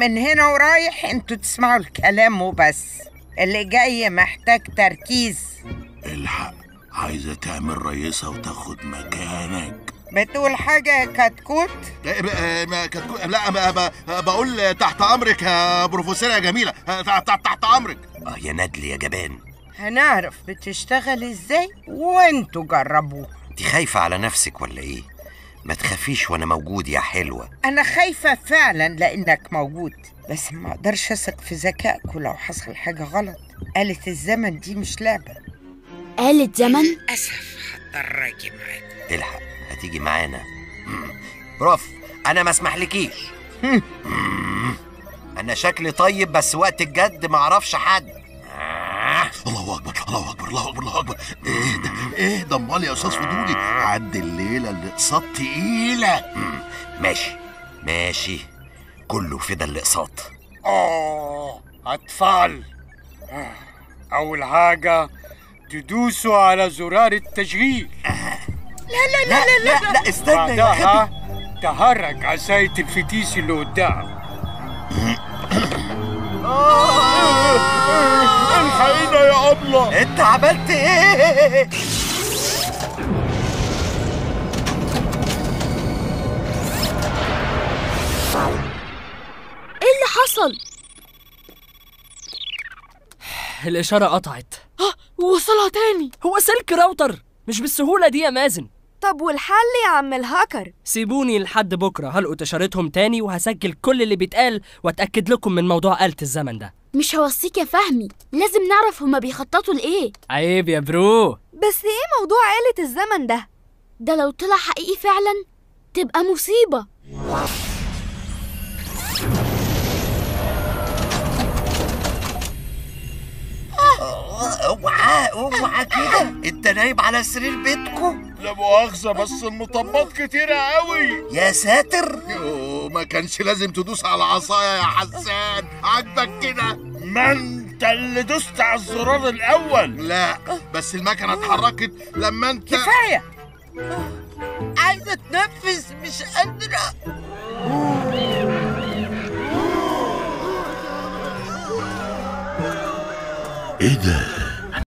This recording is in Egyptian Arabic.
من هنا ورايح انتوا تسمعوا الكلام وبس اللي جاي محتاج تركيز الحق عايزة تعمل رئيسة وتاخد مكانك بتقول حاجة يا كتكوت لا ب- ما كتكو... لا ما ب... بقول تحت امرك يا بروفيسور يا جميله تحت تحت امرك اه يا ندل يا جبان هنعرف بتشتغل ازاي وانتوا جربوه انت خايفة على نفسك ولا ايه ما تخافيش وانا موجود يا حلوة انا خايفة فعلا لانك موجود بس ما اقدرش اثق في ذكائك ولو حصل حاجة غلط آلة الزمن دي مش لعبة آلة زمن للأسف هضطر اجي معاكم الحق هتيجي معانا مم. بروف انا ما اسمحلكيش هم. مم. انا شكلي طيب بس وقت الجد ما اعرفش حد آه. الله اكبر الله اكبر الله اكبر الله اكبر ايه ده ايه ده امال يا استاذ فضولي عد الليله اللي اقساط تقيله مم. ماشي ماشي كله فدا الاقساط آه أطفال آه، أول حاجة تدوسوا على زرار التشغيل لا لا لا لا استنى يا غبي بعدها تحرك عصاية الفتيس اللي قدام الحقينا يا ابله انت عملت ايه ايه اللي حصل؟ الإشارة قطعت وصلها تاني هو سلك راوتر مش بالسهولة دي يا مازن طب والحل يا عم الهاكر سيبوني لحد بكرة هلقط إشارتهم تاني وهسجل كل اللي بيتقال وأتأكد لكم من موضوع آلة الزمن ده مش هوصيك يا فهمي لازم نعرف هما بيخططوا لإيه عيب يا برو بس ايه موضوع آلة الزمن ده ده لو طلع حقيقي فعلا تبقى مصيبة اوعى اوعى كده انت نايم على سرير بيتكو لا مؤاخذه بس المطبات كتيره قوي يا ساتر يوه ما كانش لازم تدوس على العصايه يا حسان عاجبك كده ما انت اللي دوست على الزرار الاول لا بس المكنه اتحركت لما انت كفاية عايزة اتنفس مش قادرة ايه ده